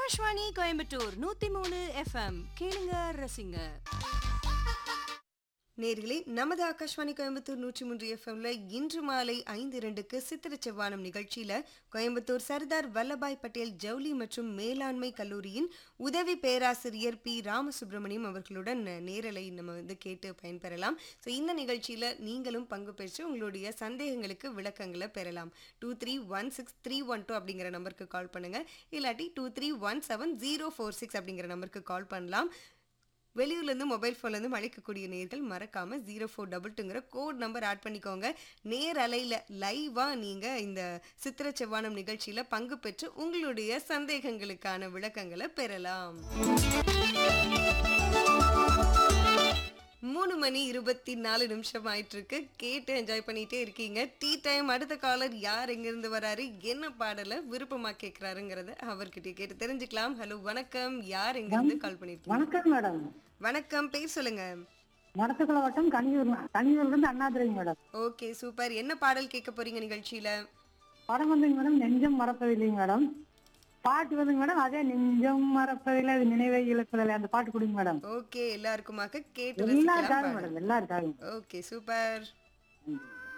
ஆகாஷ்வாணி கோயம்புத்தூர் நூத்தி மூணு எஃப்எம் கேளுங்க ரசிங்க நேர்களே நமது ஆகாஷ்வாணி கோயம்புத்தூர் நூற்றி மூன்று எஃப்எம்ல இன்று மாலை ஐந்து இரண்டுக்கு சித்திர செவ்வானம் நிகழ்ச்சியில கோயம்புத்தூர் சர்தார் வல்லபாய் பட்டேல் ஜவுளி மற்றும் மேலாண்மை கல்லூரியின் உதவி பேராசிரியர் பி ராமசுப்ரமணியம் அவர்களுடன் நேரலை நம்ம வந்து கேட்டு பயன்பெறலாம் ஸோ இந்த நிகழ்ச்சியில நீங்களும் பங்கு பெற்று உங்களுடைய சந்தேகங்களுக்கு விளக்கங்களை பெறலாம் two three one six three one two அப்படிங்கிற நம்பருக்கு கால் பண்ணுங்க இல்லாட்டி two three one seven zero four six அப்படிங்கிற நம்பருக்கு கால் பண்ணலாம் வெளியூர்லேருந்து மொபைல் ஃபோன்லேருந்து அழைக்கக்கூடிய நேர்கள் மறக்காமல் ஜீரோ ஃபோர் டபுள் டூங்கிற கோட் நம்பர் ஆட் பண்ணிக்கோங்க நேர் அலையில் லைவாக நீங்கள் இந்த சித்திர செவ்வானம் நிகழ்ச்சியில் பங்கு பெற்று உங்களுடைய சந்தேகங்களுக்கான விளக்கங்களை பெறலாம் மூணு மணி இருபத்தி நாலு நிமிஷம் ஆயிட்டு இருக்கு கேட்டு என்ஜாய் பண்ணிட்டே இருக்கீங்க டீ டைம் அடுத்த காலர் யார் எங்கிருந்து வராரு என்ன பாடலை விருப்பமா கேட்கிறாருங்கிறத அவர்கிட்ட கேட்டு தெரிஞ்சுக்கலாம் ஹலோ வணக்கம் யார் எங்கிருந்து கால் பண்ணிருக்கீங்க வணக்கம் மேடம் வணக்கம் பேர் சொல்லுங்க மடத்துக்குள்ள வட்டம் கனியூர் கனியூர்ல இருந்து அண்ணாதுரைங்க மேடம் ஓகே சூப்பர் என்ன பாடல் கேட்க போறீங்க நிகழ்ச்சியில படம் வந்துங்க மேடம் நெஞ்சம் மறப்பதில்லைங்க மேடம் பாட்டு வந்துங்க மேடம் அதே நெஞ்சம் மறப்பதில்லை அது நினைவை இழப்பதில்லை அந்த பாட்டு கொடுங்க மேடம் ஓகே எல்லாருக்குமாக கேட்டு எல்லாருக்காக ரசிக்கலாம் மேடம் எல்லாருக்காக ஓகே சூப்பர் ம்.